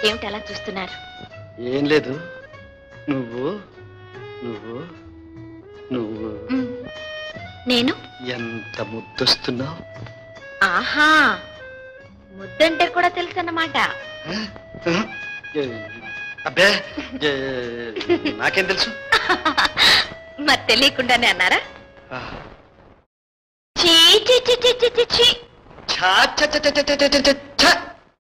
ఏమిటి అలా చూస్తున్నారు ఏం లేదు నువ్వు నువ్వు నువ్వు మ్, నేను ఎంత ముద్దొస్తున్నావు ఆహా ముద్దంటే కూడా తెలుసు అన్నమాట అబ్బే ఏ, నాకేం తెలుసు మరి తెలియకుండానే అన్నారా ఆ, చీ చీ చీ చీ చీ చీ చీ ఛా, ఛ, ఛ, ఛ, ఛ, ఛ, ఛ, ఛ, ఛ.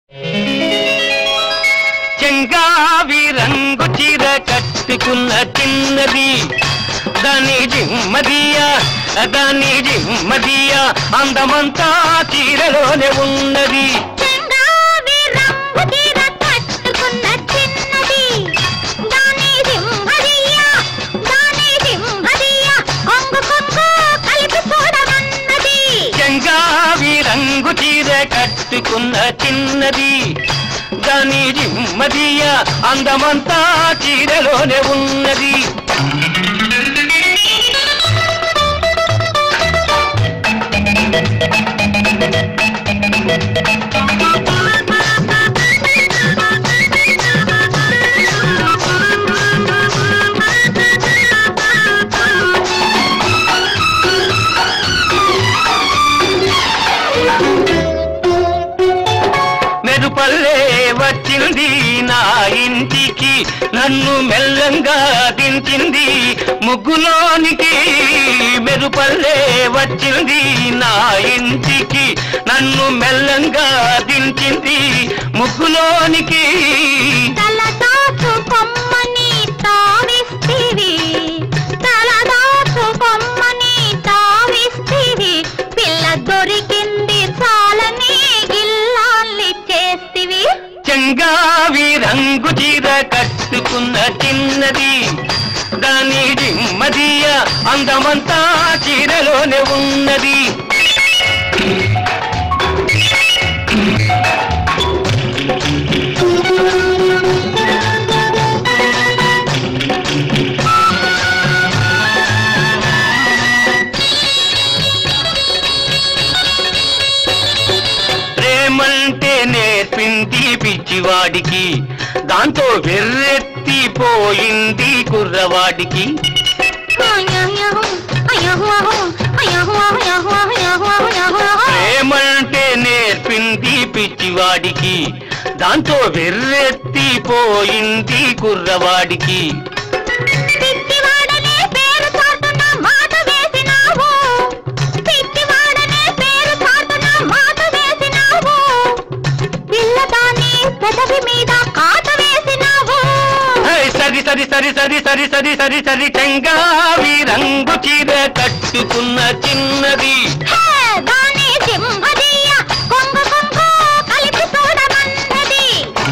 చెంగావి రంగు చీర కట్టుకున్న చిన్నది దాని జిమ్మదియా దాని జిమ్మదియా అందమంతా చీరలోనే ఉన్నది చెంగావి రంగు చీర కట్టుకున్న చిన్నది దాని సింహదియ దాని సింహదియ కొంగు కొంగు కలిపి చూడమన్నది చెంగావి రంగు చీర కట్టుకున్న చిన్నది దాని జిమ్మదియా అందమంతా చీరలోనే ఉన్నది మెరుపల్లే వచ్చింది నా ఇంటికి నన్ను మెల్లంగా దించింది ముగ్గులోనికి మెరుపల్లే వచ్చింది నా ఇంటికి నన్ను మెల్లంగా దించింది ముగ్గులోనికి తలదాచు కొమ్మని తావిస్తివి తలదాచు కొమ్మని తావిస్తివి పిల్ల దొరికింది చాలని గిల్లాల్ని చేస్తివి చెంగావి రంగు చీర కట్టుకున్న చిన్నది దాని జిమ్మదియ అందమంతా చీరలోనే ఉన్నది ప్రేమంటే నేర్పింది పిచ్చివాడికి దాంతో వెర్రెత్తిపోయింది కుర్రవాడికి ప్రేమంటే నేర్పింది పిచ్చివాడికి దాంతో వెర్రెత్తిపోయింది కుర్రవాడికి పిచ్చివాడనే పేరు చాటున మాట వేసినావు పిచ్చివాడనే పేరు చాటున మాట వేసినావు పిల్లదాన్ని పెదవి మీద కాట వేసినావు హై, సరి సరి సరి సరి సరి సరి సరి సరి చెంగావి రంగు చీర కట్టుకున్న చిన్నది హే, దాని సింహదీయ కొంగు కొంగు కలిపి చూడమన్నది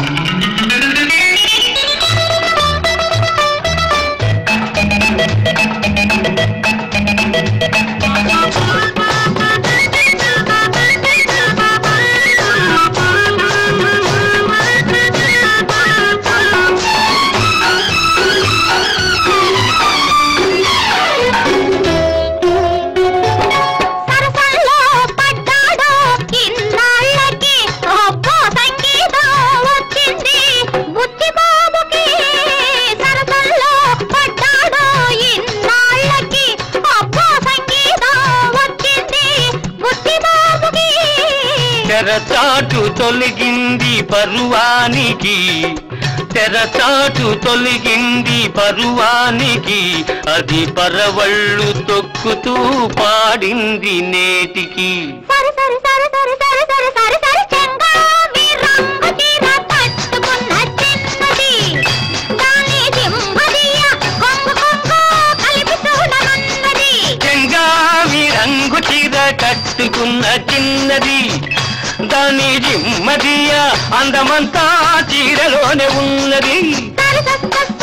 సరసల్లో పడ్డాడు ఇన్నాళ్ళకి అబ్బో సంగీతం వచ్చింది బుద్ధి బాబుకి సరసల్లో పడ్డాడు ఇన్నాళ్ళకి అబ్బో సంగీతం వచ్చింది బుద్ధి బాబుకి తెరచాటు తొలగింది పరువానికి తెరచాటు తొలగింది పరువానికి అది పరవళ్ళు తొక్కుతూ పాడింది నేటికి సరి సరి సరి సరి సరి సరి సరి సరి చెంగావి రంగు చీర కట్టుకున్న చిన్నది దాని సింహదియ కొంగు కొంగు కలిపి చూడమన్నది చెంగావి రంగు చీర కట్టుకున్న చిన్నది దాని జిమ్మదియ అందమంతా చీరలోనే ఉన్నది సరి సరి సరి